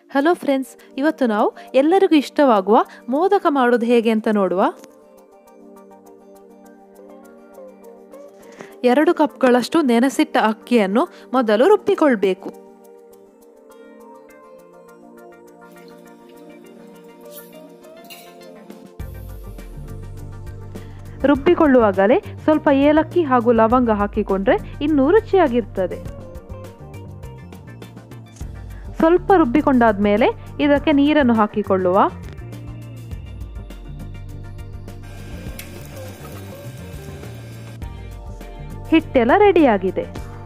hello friends ಇವತ್ತು ನಾವು ಎಲ್ಲರಿಗೂ ಇಷ್ಟವಾಗುವ ಮೋದಕ ಮಾಡೋದು ಹೇಗೆ ಅಂತ ನೋಡುವ ಎರಡು ಕಪ್ಗಳಷ್ಟು ನೆನೆಸಿಟ್ಟ ಅಕ್ಕಿಯನ್ನು ಮೊದಲು ರುಬ್ಬಿಕೊಳ್ಬೇಕು ರುಬ್ಬಿಕೊಳ್ಳುವಾಗಲೇ ಸ್ವಲ್ಪ ಏಲಕ್ಕಿ ಹಾಗೂ ಲವಂಗ ಹಾಕಿಕೊಂಡ್ರೆ ಇನ್ನೂ ರುಚಿಯಾಗಿರ್ತದೆ ಸ್ವಲ್ಪ ರುಬ್ಬಿಕೊಂಡಾದ್ಮೇಲೆ ಇದಕ್ಕೆ ನೀರನ್ನು ಹಾಕಿಕೊಳ್ಳುವ ಹಿಟ್ಟೆಲ್ಲ ರೆಡಿಯಾಗಿದೆ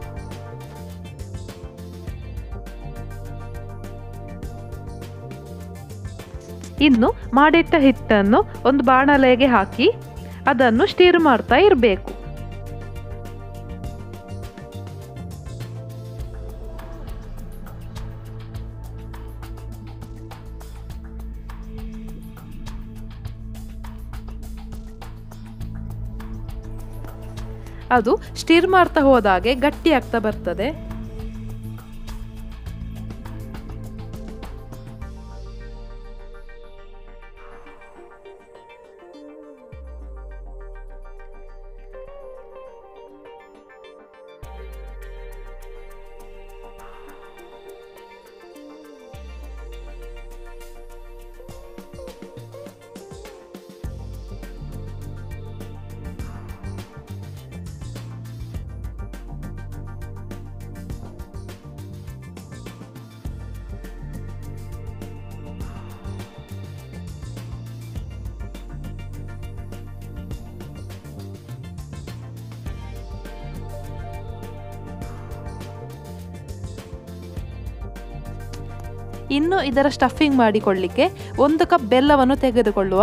ಇನ್ನು ಮಾಡಿಟ್ಟ ಹಿಟ್ಟನ್ನು ಒಂದು ಬಾಣಲೆಗೆ ಹಾಕಿ ಅದನ್ನು ಸ್ಟೀರ್ ಮಾಡ್ತಾ ಇರಬೇಕು ಅದು ಸ್ಟಿರ್ ಮಾಡ್ತಾ ಹೋದಾಗೆ ಗಟ್ಟಿ ಆಗ್ತಾ ಬರ್ತದೆ ಇನ್ನು ಇದರ ಸ್ಟಫಿಂಗ್ ಮಾಡಿಕೊಳ್ಳಿಕ್ಕೆ ಒಂದು ಕಪ್ ಬೆಲ್ಲವನ್ನು ತೆಗೆದುಕೊಳ್ಳುವ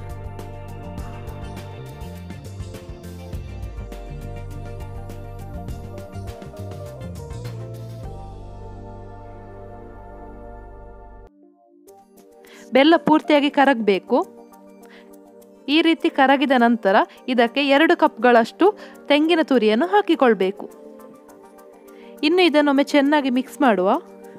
ಬೆಲ್ಲ ಪೂರ್ತಿಯಾಗಿ ಕರಗಬೇಕು ಈ ರೀತಿ ಕರಗಿದ ನಂತರ ಇದಕ್ಕೆ ಎರಡು ಕಪ್ಗಳಷ್ಟು ತೆಂಗಿನ ತುರಿಯನ್ನು ಹಾಕಿಕೊಳ್ಬೇಕು ಇನ್ನು ಇದನ್ನೊಮ್ಮೆ ಚೆನ್ನಾಗಿ ಮಿಕ್ಸ್ ಮಾಡುವ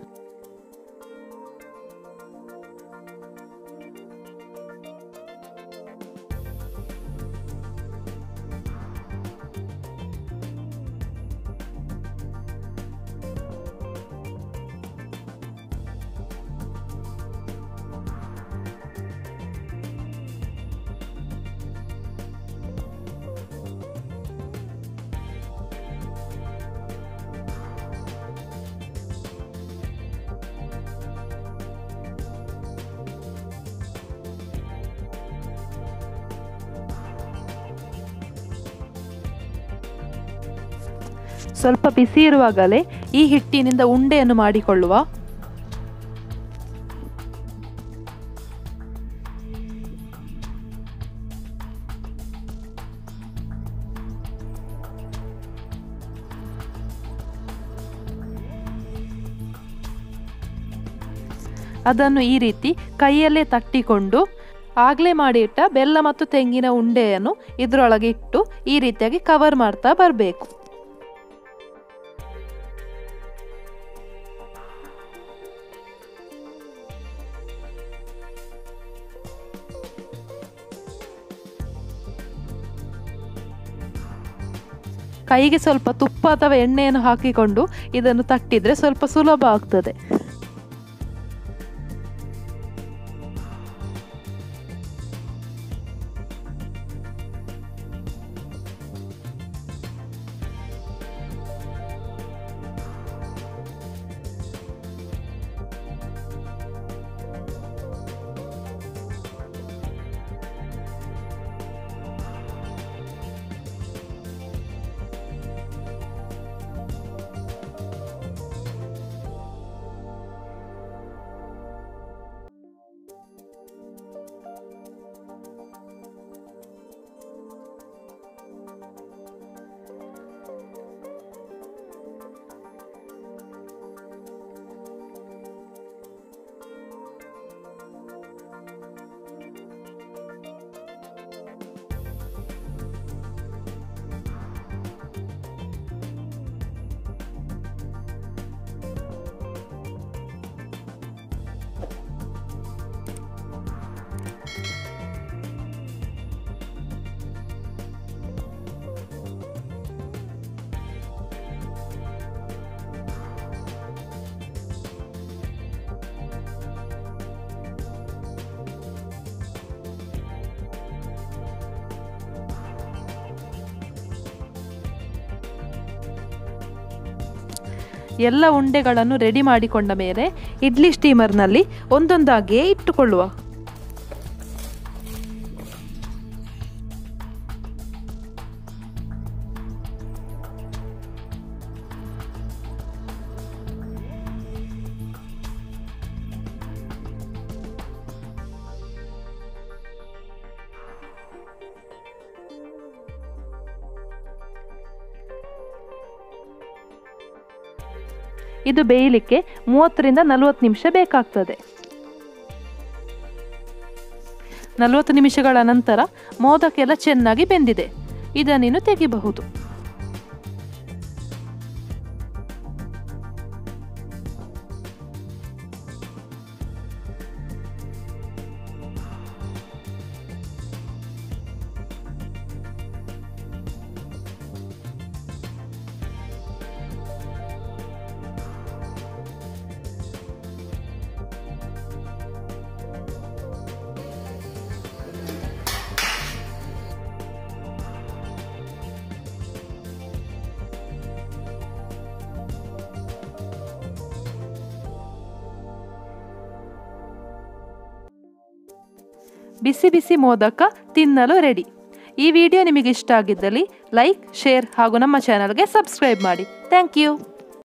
ಸ್ವಲ್ಪ ಬಿಸಿ ಇರುವಾಗಲೇ ಈ ಹಿಟ್ಟಿನಿಂದ ಉಂಡೆಯನ್ನು ಮಾಡಿಕೊಳ್ಳುವ ಅದನ್ನು ಈ ರೀತಿ ಕೈಯಲ್ಲೇ ತಟ್ಟಿಕೊಂಡು ಆಗಲೇ ಮಾಡಿಟ್ಟ ಬೆಲ್ಲ ಮತ್ತು ತೆಂಗಿನ ಉಂಡೆಯನ್ನು ಇದರೊಳಗೆ ಇಟ್ಟು ಈ ರೀತಿಯಾಗಿ ಕವರ್ ಮಾಡ್ತಾ ಬರಬೇಕು ಕೈಗೆ ಸ್ವಲ್ಪ ತುಪ್ಪ ಅಥವಾ ಎಣ್ಣೆಯನ್ನು ಹಾಕಿಕೊಂಡು ಇದನ್ನು ತಟ್ಟಿದ್ರೆ ಸ್ವಲ್ಪ ಸುಲಭ ಆಗ್ತದೆ ಎಲ್ಲ ಉಂಡೆಗಳನ್ನು ರೆಡಿ ಮಾಡಿಕೊಂಡ ಮೇಲೆ ಇಡ್ಲಿ ಸ್ಟೀಮರ್ನಲ್ಲಿ ಒಂದೊಂದಾಗಿಯೇ ಇಟ್ಟುಕೊಳ್ಳುವ ಇದು ಬೇಯಲಿಕ್ಕೆ ಮೂವತ್ತರಿಂದ ನಲವತ್ತು ನಿಮಿಷ ಬೇಕಾಗ್ತದೆ ನಲವತ್ತು ನಿಮಿಷಗಳ ನಂತರ ಮೋದಕ್ಕೆಲ್ಲ ಚೆನ್ನಾಗಿ ಬೆಂದಿದೆ ಇದನ್ನಿನ್ನು ತೆಗಿಬಹುದು ಬಿಸಿ ಬಿಸಿ ಮೋದಕ ತಿನ್ನಲು ರೆಡಿ ಈ ವಿಡಿಯೋ ನಿಮಗೆ ಇಷ್ಟ ಆಗಿದ್ದಲ್ಲಿ ಲೈಕ್ ಶೇರ್ ಹಾಗೂ ನಮ್ಮ ಚಾನಲ್ಗೆ ಸಬ್ಸ್ಕ್ರೈಬ್ ಮಾಡಿ ಥ್ಯಾಂಕ್ ಯು